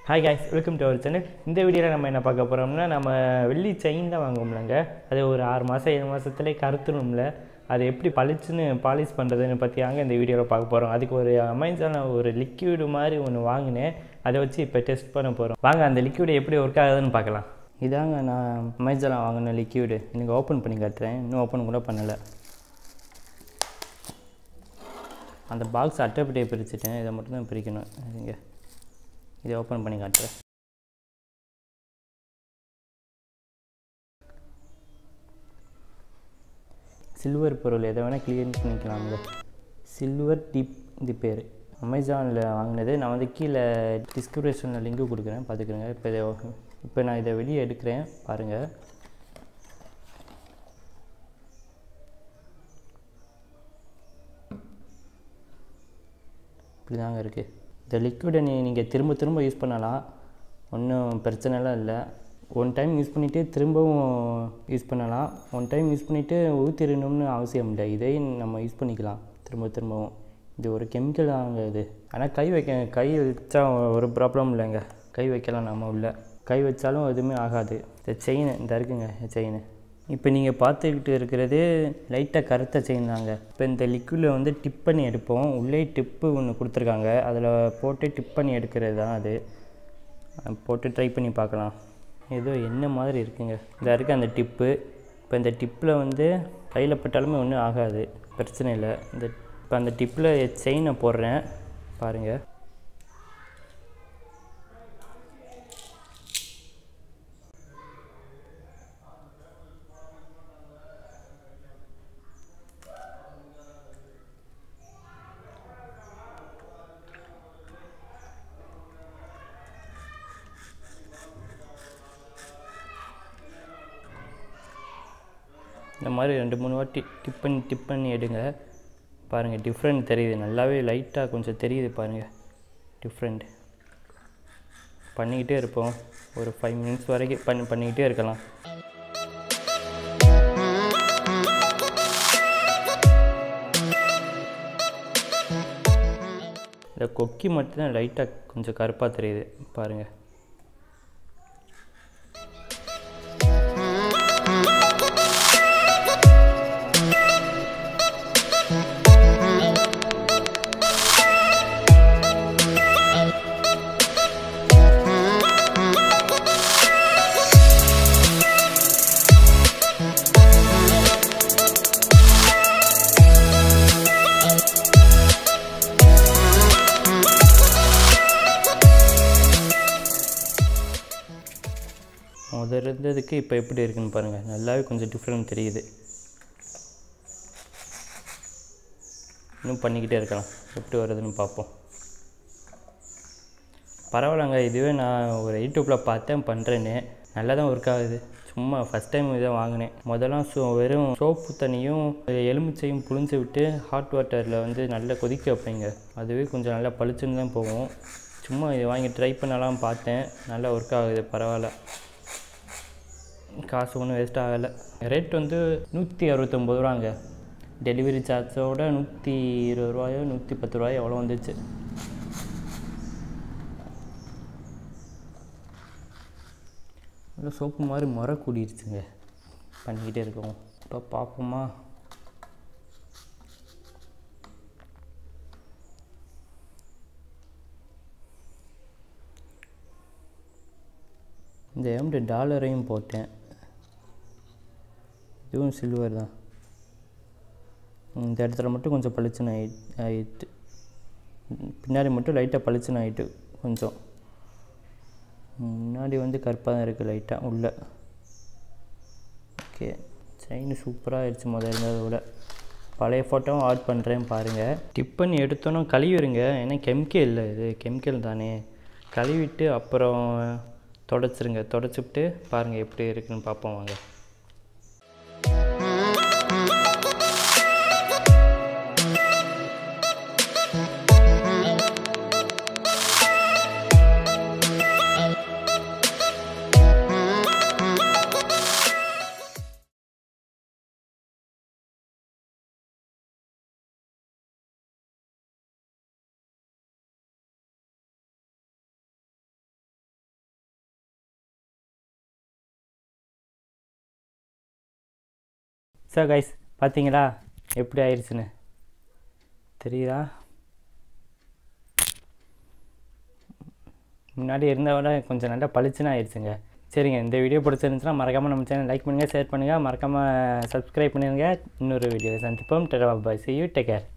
hi guys welcome to our channel இந்த வீடியோவில் நம்ம என்ன பார்க்க போகிறோம்னா நம்ம வெள்ளி செயின் தான் வாங்குவோம்லங்க அது ஒரு ஆறு மாதம் ஏழு மாதத்துலேயே கருத்துணும்ல அது எப்படி பளிச்சுன்னு பாலிஷ் பண்ணுறதுன்னு பற்றியாங்க இந்த வீடியோவில் பார்க்க போகிறோம் அதுக்கு ஒரு அமேசானில் ஒரு லிக்யூடு மாதிரி ஒன்று வாங்கினேன் அதை வச்சு இப்போ டெஸ்ட் பண்ண போகிறோம் வாங்க அந்த லிக்யூடு எப்படி ஒர்க் ஆகுதுன்னு பார்க்கலாம் இதாங்க நான் அமேசானில் வாங்கின லிக்யூடு எனக்கு ஓப்பன் பண்ணி காட்டுறேன் இன்னும் ஓப்பன் கூட பண்ணலை அந்த பாக்ஸ் அட்டைப்பட்டியை பிரிச்சுட்டேன் இதை மட்டும் தான் பிரிக்கணும் இங்கே இதை ஓப்பன் பண்ணி காட்டுறேன் சில்வர் பொருள் எதை வேணால் கிளியர் பண்ணிக்கலாங்க சில்வர் டிப் இது பேர் அமேசானில் வாங்கினது நான் வந்து கீழே டிஸ்கிரிப்ஷனில் லிங்க் கொடுக்குறேன் பார்த்துக்கிறேங்க இப்போ இதை இப்போ நான் இதை வெளியே எடுக்கிறேன் பாருங்கள் இப்படி தாங்க இருக்குது இந்த லிக்விடை நீ நீங்கள் திரும்ப திரும்ப யூஸ் பண்ணலாம் ஒன்றும் பிரச்சனைலாம் இல்லை ஒன் டைம் யூஸ் பண்ணிவிட்டு திரும்பவும் யூஸ் பண்ணலாம் ஒன் டைம் யூஸ் பண்ணிவிட்டு ஊற்றிடணும்னு அவசியம் இல்லை இதையும் நம்ம யூஸ் பண்ணிக்கலாம் திரும்ப திரும்பவும் இது ஒரு கெமிக்கல் தாங்க இது ஆனால் கை வைக்க கை வச்சா ஒரு ப்ராப்ளம் இல்லைங்க கை வைக்கலாம் நம்ம உள்ள கை வச்சாலும் எதுவுமே ஆகாது இந்த செயின் இந்த இருக்குங்க செயின் இப்போ நீங்கள் பார்த்துக்கிட்டு இருக்கிறது லைட்டாக கருத்த செயின் தாங்க இப்போ இந்த லிக்விடில் வந்து டிப் பண்ணி எடுப்போம் உள்ளே டிப்பு ஒன்று கொடுத்துருக்காங்க அதில் போட்டு டிப் பண்ணி எடுக்கிறது தான் அது அஹ் போட்டு ட்ரை பண்ணி பார்க்கலாம் ஏதோ என்ன மாதிரி இருக்குங்க இதாக இருக்குது அந்த டிப்பு இப்போ இந்த டிப்பில் வந்து கையில் பட்டாலுமே ஒன்றும் ஆகாது பிரச்சனை இல்லை இந்த இப்போ அந்த டிப்பில் செயினை போடுறேன் பாருங்கள் இந்த மாதிரி ரெண்டு மூணு வாட்டி டிப் பண்ணி டிப் பண்ணி எடுங்க பாருங்கள் டிஃப்ரெண்ட் தெரியுது நல்லாவே லைட்டாக கொஞ்சம் தெரியுது பாருங்கள் டிஃப்ரெண்ட் பண்ணிக்கிட்டே இருப்போம் ஒரு ஃபைவ் மினிட்ஸ் வரைக்கும் பண்ணி பண்ணிக்கிட்டே இருக்கலாம் இந்த கொக்கி மட்டும்தான் லைட்டாக கொஞ்சம் கருப்பாக தெரியுது பாருங்கள் முதல் இருந்ததுக்கு இப்போ எப்படி இருக்குன்னு பாருங்கள் நல்லாவே கொஞ்சம் டிஃப்ரெண்ட் தெரியுது இன்னும் பண்ணிக்கிட்டே இருக்கலாம் எப்படி வருதுன்னு பார்ப்போம் பரவாயில்லங்க இதுவே நான் ஒரு யூடியூப்பில் பார்த்தேன் பண்ணுறேன்னு நல்லா தான் ஒர்க் ஆகுது சும்மா ஃபஸ்ட் டைம் இதை வாங்கினேன் முதல்லாம் சோ வெறும் சோப்பு தண்ணியும் எலுமிச்சையும் புழிஞ்சு விட்டு ஹாட் வாட்டரில் வந்து நல்லா கொதிக்க வைப்பீங்க அதுவே கொஞ்சம் நல்லா பளிச்சுன்னு தான் போகும் சும்மா இதை வாங்கி ட்ரை பண்ணலாம் பார்த்தேன் நல்லா ஒர்க் ஆகுது பரவாயில்ல காசு ஒன்றும் வேஸ்ட் ஆகலை ரேட் வந்து நூற்றி அறுபத்தொம்பது ரூபாங்க டெலிவரி சார்ஜோட நூற்றி இருபது ரூபாயோ நூற்றி பத்து ரூபாயோ எவ்வளோ வந்துச்சு இல்லை சோப்பு மாதிரி முறை கூடிருச்சுங்க பண்ணிக்கிட்டே இருக்கோம் இப்போ பார்ப்போமா இந்த எம்டு டாலரையும் போட்டேன் இதுவும் சில்வர் தான் இந்த இடத்துல மட்டும் கொஞ்சம் பளிச்சுன்னு ஆயி ஆயிட்டு பின்னாடி மட்டும் லைட்டாக பளிச்சுன்னு ஆயிட்டு கொஞ்சம் முன்னாடி வந்து கருப்பாக தான் இருக்குது லைட்டாக உள்ள ஓகே செயின் சூப்பராக ஆயிடுச்சு முதல்ல இருந்ததை விட பழைய ஃபோட்டோவும் ஆட் பண்ணுறேன் பாருங்கள் டிப் பண்ணி எடுத்தோன்னா கழுவிடுங்க ஏன்னா கெமிக்கல் இல்லை இது கெமிக்கல் தானே கழுவிட்டு அப்புறம் தொடச்சிருங்க தொடச்சிவிட்டு பாருங்கள் எப்படி இருக்குன்னு பார்ப்போம் வாங்க ஸோ கைஸ் பார்த்தீங்களா எப்படி ஆயிடுச்சுன்னு தெரியுதா முன்னாடி இருந்ததை விட கொஞ்சம் நல்லா பளிச்சுன்னு ஆயிடுச்சுங்க சரிங்க இந்த வீடியோ பிடிச்சிருந்துச்சுன்னா மறக்காமல் நம்ம சேனல் லைக் பண்ணுங்கள் ஷேர் பண்ணுங்கள் மறக்காமல் சப்ஸ்கிரைப் பண்ணிடுங்க இன்னொரு வீடியோ சந்திப்போம் டெரா bye see you take care